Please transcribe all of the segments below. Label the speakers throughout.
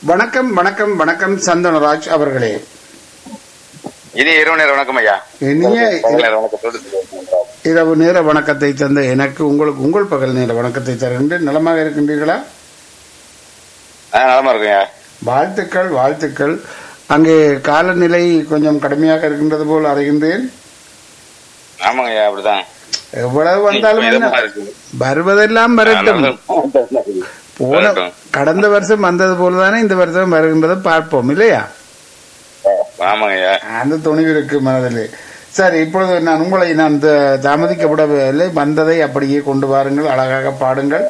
Speaker 1: வணக்கம் வணக்கம் வணக்கம் சந்தனராஜ் அவர்களே
Speaker 2: இனி இரவு நேர வணக்கம் ஐயா
Speaker 1: இனிய
Speaker 2: பகல் நேர வணக்கத்தோடு சொல்லுங்கள்.
Speaker 1: இரவு நேர வணக்கத்தை தந்த எனக்கு உங்களுக்கு உங்கள் பகல் நேர வணக்கத்தை தருகின்றேன் நலமாக இருக்கின்றீர்களா
Speaker 2: ஆ, நலமா இருக்கும் ஐயா
Speaker 1: வாழ்த்துக்கள் வாழ்த்துக்கள் அங்கே காலநிலை கொஞ்சம் கடுமையாக இருக்கின்றது போல் அறிகின்றேன்
Speaker 2: ஆமாங்க ஐயா அப்படிதான்
Speaker 1: எவ்வளவு வந்தாலும்
Speaker 2: இப்ப
Speaker 1: என்ன?
Speaker 2: இதமா இருக்கு.
Speaker 1: வருவதெல்லாம் வரட்டும் போன
Speaker 2: வரட்டும்.
Speaker 1: கடந்த வருஷம் வந்தது போலதானே இந்த வருஷம் வருகின்றதை பார்ப்போம் இல்லையா
Speaker 2: ஆமாங்க ஐயா
Speaker 1: அந்த துணிவு இருக்கு மனதிலே சரி இப்பொழுது நான் உங்களை நான் த- தாமதிக்கப்படவில்லை வந்ததை அப்படியே கொண்டு வாருங்கள் அழகாக பாடுங்கள்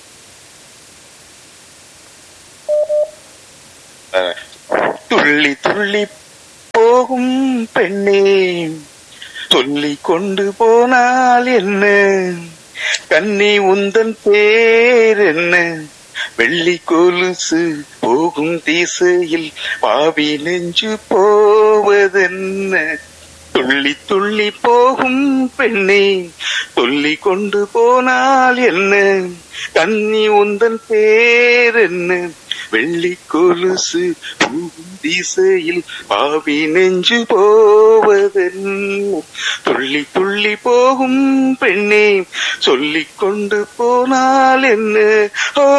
Speaker 2: துள்ளி துள்ளி போகும் பெண்ணே சொல்லி கொண்டு போனால் என்ன கண்ணி உந்தன் பேர் என்ன வெள்ளி கொலுசு போகும் திசையில் பாவி நெஞ்சு போவதென்ன துள்ளி துள்ளி போகும் பெண்ணே சொல்லி கொண்டு போனால் என்ன கண்ணி உந்தன் பேர் என்ன வெள்ளி கொலுசு பூவும் திசையில் பாவி நெஞ்சு போவதென்ன துள்ளி துள்ளி போகும் பெண்ணே சொல்லிக் கொண்டு போனால் என்ன ஓ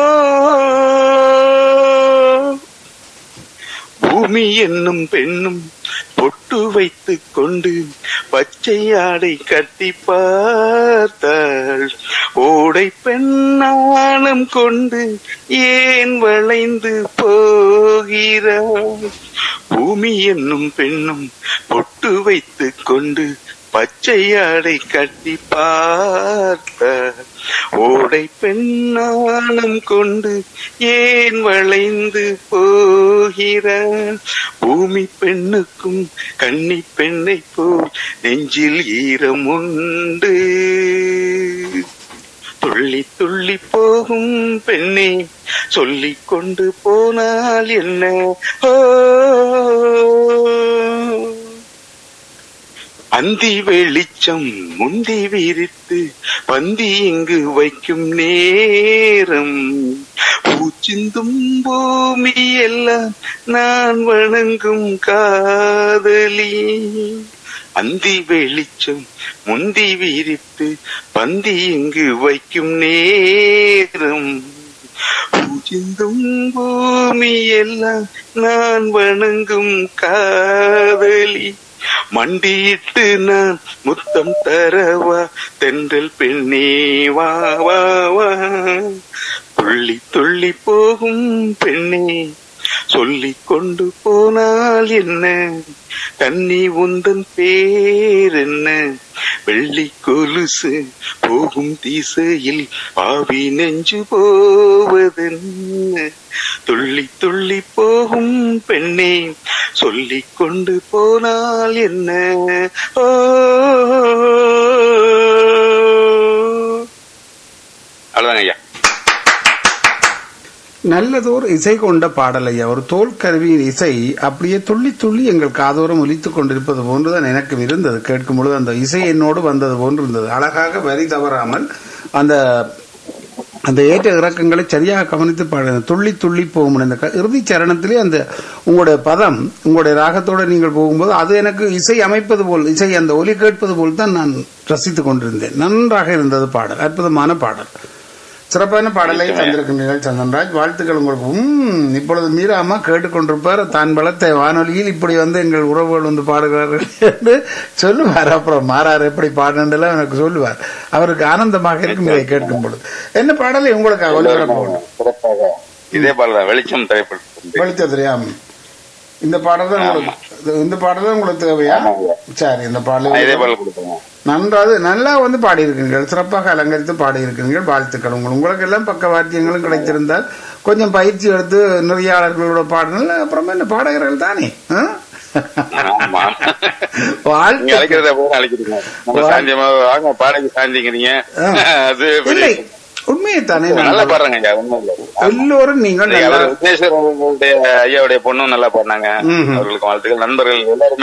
Speaker 2: பூமி என்னும் பெண்ணும் பொட்டு வைத்துக் கொண்டு பச்சை ஆடை கட்டி பார்த்தாள் ஓடை பெண்ணானம் கொண்டு ஏன் வளைந்து போகிறாள் பூமி என்னும் பெண்ணும் பொட்டு வைத்துக் கொண்டு பச்சை ஆடை கட்டி பார்த்தாள் ஓடை பெண்ணானம் கொண்டு ஏன் வளைந்து போகிறான் பூமி பெண்ணுக்கும் கன்னி பெண்ணை போல் நெஞ்சில் ஈரம் உண்டு துள்ளி துள்ளி போகும் பெண்ணே சொல்லிக் கொண்டு போனால் என்ன ஓ அந்தி வெளிச்சம் முந்தி விரித்து பந்தி இங்கு வைக்கும் நேரம் பூச்சிந்தும் பூமி எல்லாம் நான் வணங்கும் காதலி அந்தி வெளிச்சம் முந்தி விரித்து பந்தி இங்கு வைக்கும் நேரம் பூஜிந்தும் பூமி எல்லாம் நான் வணங்கும் காதலி மண்டியிட்டு நான் முத்தம் தரவா தென்றல் பெண்ணே வா வா வா துள்ளி துள்ளி போகும் பெண்ணே சொல்லிக் கொண்டு போனால் என்ன கன்னி உந்தன் பேர் என்ன வெள்ளி கொலுசு போகும் திசையில் பாவி நெஞ்சு போவதென்ன துள்ளி துள்ளி போகும் பெண்ணே சொல்லிக் கொண்டு போனால் என்ன ஓ அவ்வளவுதாங்க ஐயா
Speaker 1: நல்லதோர் இசை கொண்ட பாடல் ஐயா ஒரு தோல் கருவியின் இசை அப்படியே துள்ளி துள்ளி எங்கள் காதோரம் ஒலித்துக் கொண்டிருப்பது போன்றுதான் எனக்கும் இருந்தது கேட்கும் பொழுது அந்த இசை என்னோடு வந்தது போன்று இருந்தது அழகாக வரி தவறாமல் அந்த அந்த ஏற்ற இறக்கங்களை சரியாக கவனித்து பாடுங்க துள்ளி துள்ளி போகும் இந்த க- இறுதி சரணத்திலே அந்த உங்களுடைய பதம் உங்களுடைய ராகத்தோடு நீங்கள் போகும்போது அது எனக்கு இசை அமைப்பது போல் இசை அந்த ஒலி கேட்பது போல் தான் நான் ரசித்துக் கொண்டிருந்தேன் நன்றாக இருந்தது பாடல் அற்புதமான பாடல் சிறப்பான பாடலை தந்திருக்கின்றீர்கள் சந்தன்ராஜ் வாழ்த்துக்கள் உங்களுக்கு உம், இப்பொழுது மீராமா கேட்டுக்கொண்டிருப்பார் தான் வளர்த்த வானொலியில் இப்படி வந்து எங்கள் உறவுகள் வந்து பாடுகிறார்கள் என்று சொல்லுவார் அப்புறம் மாறார் எப்படி பாடுனெல்லாம் எனக்கு சொல்லுவார் அவருக்கு ஆனந்தமாக இருக்கும் இதை கேட்கும் பொழுது என்ன பாடலை உங்களுக்கு ஒளிபரப்பணும்
Speaker 2: சிறப்பாக இதே பாடல் வெளிச்சம் திரைப்படம்
Speaker 1: வெளிச்ச தெரியாம இந்த பாடல் தான் உங்களுக்கு இந்த பாடல் தான் உங்களுக்கு தேவையா
Speaker 2: ஆமாங்க.
Speaker 1: சரி இந்த
Speaker 2: இதே
Speaker 1: பாடலை
Speaker 2: பாடல் கொடுப்போம்
Speaker 1: நன்றாக நல்லா வந்து பாடியிருக்கீர்கள் சிறப்பாக அலங்கரித்து பாடியிருக்கிறீர்கள் வாழ்த்துக்கள் உங்கள் உங்களுக்கு எல்லாம் பக்க வாத்தியங்களும் கிடைத்திருந்தால் கொஞ்சம் பயிற்சி எடுத்து நெறியாளர்களோட பாடினால் அப்புறமா என்ன பாடகர்கள் தானே ஆ?
Speaker 2: ஆமா நீங்க
Speaker 1: வாழ்த்து
Speaker 2: அழைக்கிறத போல அழைக்கிறீங்க நம்ம சாந்தியமா வாங்க பாடகி சாந்திங்கிறீங்க அது
Speaker 1: இல்லை உண்மையை தானே
Speaker 2: நல்லா பாடுறாங்க ஐயா உண்மை இல்ல
Speaker 1: எல்லோரும் நீங்கள் நல்லா
Speaker 2: அவர் விக்னேஸ்வர் அவர்களுடைய ஐயாவுடைய பொண்ணும் நல்லா பாடினாங்க
Speaker 1: ம்ஹும்.
Speaker 2: அவர்களுக்கு வாழ்த்துக்கள் நண்பர்கள் எல்லாருமே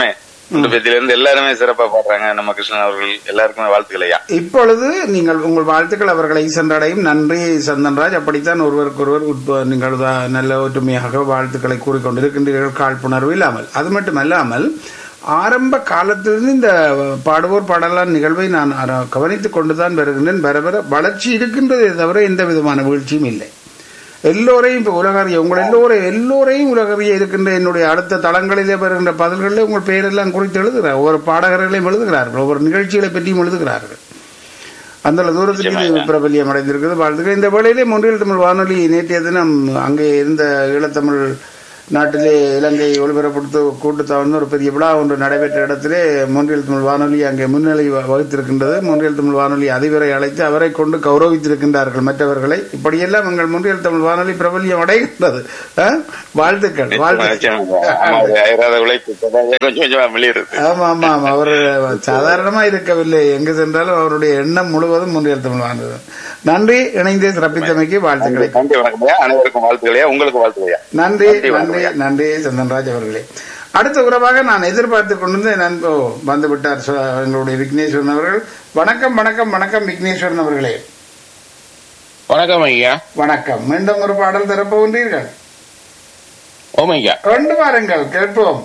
Speaker 2: குண்டபத்தில இருந்து எல்லாருமே சிறப்பா பாடுறாங்க நம்ம கிருஷ்ணன் அவர்கள் எல்லாருக்குமே வாழ்த்துக்கள் ஐயா
Speaker 1: இப்பொழுது நீங்கள் உங்கள் வாழ்த்துக்கள் அவர்களை சென்றடையும் நன்றி சந்தன்ராஜ் அப்படித்தான் ஒருவருக்கொருவர் உட்ப- நீங்கள் தான் நல்ல ஒற்றுமையாக வாழ்த்துக்களை கூறிக்கொண்டிருக்கின்றீர்கள் காழ்ப்புணர்வு இல்லாமல் அது மட்டுமல்லாமல் ஆரம்ப காலத்திலிருந்து இந்த பாடுவோர் பாடலான் நிகழ்வை நான் அர- கவனித்துக் கொண்டுதான் வருகின்றேன் வர வர வளர்ச்சி இருக்கின்றதே தவிர எந்த விதமான வீழ்ச்சியும் இல்லை எல்லோரையும் இப்ப உலகறிய உங்கள் எல்லோரையும் எல்லோரையும் உலகறிய இருக்கின்ற என்னுடைய அடுத்த தளங்களிலே வருகின்ற பதில்களில் உங்கள் பெயரெல்லாம் குறித்து எழுதுகிறார் ஒவ்வொரு பாடகர்களையும் எழுதுகிறார்கள் ஒவ்வொரு நிகழ்ச்சிகளை பற்றியும் எழுதுகிறார்கள் அந்த தூரத்துக்கு இது பிரபல்யம் அடைந்திருக்கிறது வாழ்த்துக்கள் இந்த வேளையிலே மொன்றியல் தமிழ் வானொலி நேற்றைய தினம் அங்கே இருந்த ஈழத்தமிழ் நாட்டிலே இலங்கை ஒளிபரப்படுத்த கூட்டத்தாழ்ந்து ஒரு பெரிய விழா ஒன்று நடைபெற்ற இடத்திலே மொன்றியல் தமிழ் வானொலி அங்கே முன்னிலை வ- வகித்திருக்கின்றது மொன்றியல் தமிழ் வானொலி அதிபரை அழைத்து அவரை கொண்டு கௌரவித்திருக்கின்றார்கள் மற்றவர்களை இப்படியெல்லாம் எங்கள் மொன்றியல் தமிழ் வானொலி பிரபல்யம் அடைகின்றது ஆ? வாழ்த்துக்கள் வாழ்த்துக்கள்
Speaker 2: ஆமா, ஒரு அயராத உழைப்பு இப்பதான் கொஞ்சம் கொஞ்சமா வெளியிடுது
Speaker 1: ஆமா ஆமா ஆமா அவர் சாதாரணமா இருக்கவில்லை எங்கு சென்றாலும் அவருடைய எண்ணம் முழுவதும் முன்னில் தமிழ் வாழ்ந்தது நன்றி இணைந்து சிறப்பித்தமைக்கு வாழ்த்துக்களை
Speaker 2: நன்றி வணக்கம் ஐயா அனைவருக்கும் வாழ்த்துக்கள் ஐயா உங்களுக்கு வாழ்த்துக்கள் ஐயா
Speaker 1: நன்றி
Speaker 2: நன்றி,
Speaker 1: நன்றி
Speaker 2: வணக்கம்.
Speaker 1: நன்றி சந்தன்ராஜ் அவர்களே அடுத்த உறவாக நான் எதிர்பார்த்து கொண்டிருந்த நண்போ வந்து விட்டார் சு- எங்களுடைய விக்னேஸ்வரன் அவர்கள் வணக்கம் வணக்கம் வணக்கம் விக்னேஸ்வரன் அவர்களே
Speaker 3: வணக்கம் ஐயா
Speaker 1: வணக்கம் மீண்டும் ஒரு பாடல் திறப்புகின்றீர்கள்
Speaker 3: ஓம் ஐயா
Speaker 1: கொண்டு வாருங்கள் கேட்போம்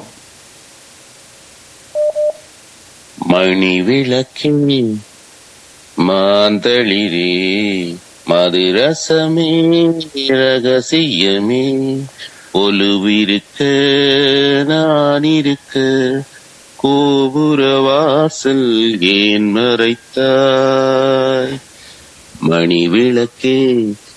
Speaker 3: மணி விளக்கே மாந்தளிரே மதுரசமே ரகசியமே ஒலுவிருக்க நான் இருக்க கோபுர வாசல் ஏன் மறைத்தாய் மணி விளக்கே